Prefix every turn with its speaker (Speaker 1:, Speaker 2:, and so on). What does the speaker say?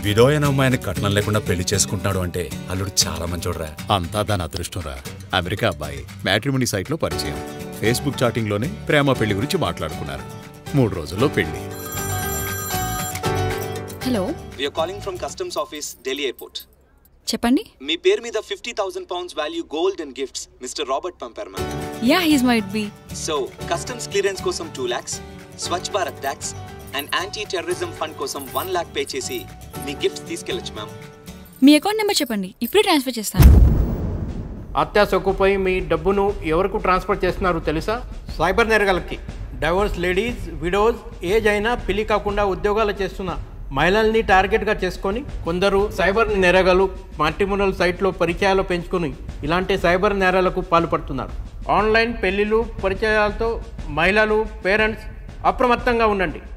Speaker 1: widow అయిన అమ్మాయిని కట్నం లేకుండా పెళ్లి చేసుకుంటున్నాడు అంటే అల్లుడు చాలా మంచోడ్రా
Speaker 2: అంతా దాని అదృష్టంరా అమెరికా అబ్బాయి మ్యాట్రిమోనీ సైట్లో పరిచయం ఫేస్బుక్ చాటింగ్లోనే ప్రేమ పెళ్లి గురించి మాట్లాడుకున్నారు మూడు రోజుల్లో పెళ్లి
Speaker 3: hello
Speaker 4: we are calling from customs office Delhi airport
Speaker 3: చెప్పండి
Speaker 4: మీ పేరు మీద fifty thousand pounds value gold and gifts mister Robert పంపారు ma'am
Speaker 3: yeah he's might be
Speaker 4: so customs clearance కోసం two lakhs Swachh Bharat tax and anti terrorism fund కోసం వన్ ల్యాక్ పే చేసి మీ gifts తీసుకెళ్ళొచ్చు మ్యామ్
Speaker 3: మీ అకౌంట్ నెంబర్ చెప్పండి ఇప్పుడే ట్రాన్స్ఫర్ చేస్తాను
Speaker 5: అత్యాశకుపై మీ డబ్బును ఎవరికి ట్రాన్స్ఫర్ చేస్తున్నారు తెలుసా సైబర్ నేరగాలకి డైవర్స్ లేడీస్ విడోస్ ఏజ్ అయినా పెళ్లి కాకుండా ఉద్యోగాలు చేస్తున్న మహిళల్ని టార్గెట్గా చేసుకొని కొందరు సైబర్ నేరగాలు మాట్రిమోనల్ సైట్లో పరిచయాలు పెంచుకొని ఇలాంటి సైబర్ నేరాలకు పాల్పడుతున్నారు ఆన్లైన్ పెళ్లిళ్ళు పరిచయాలతో మహిళలు పేరెంట్స్ అప్రమత్తంగా ఉండండి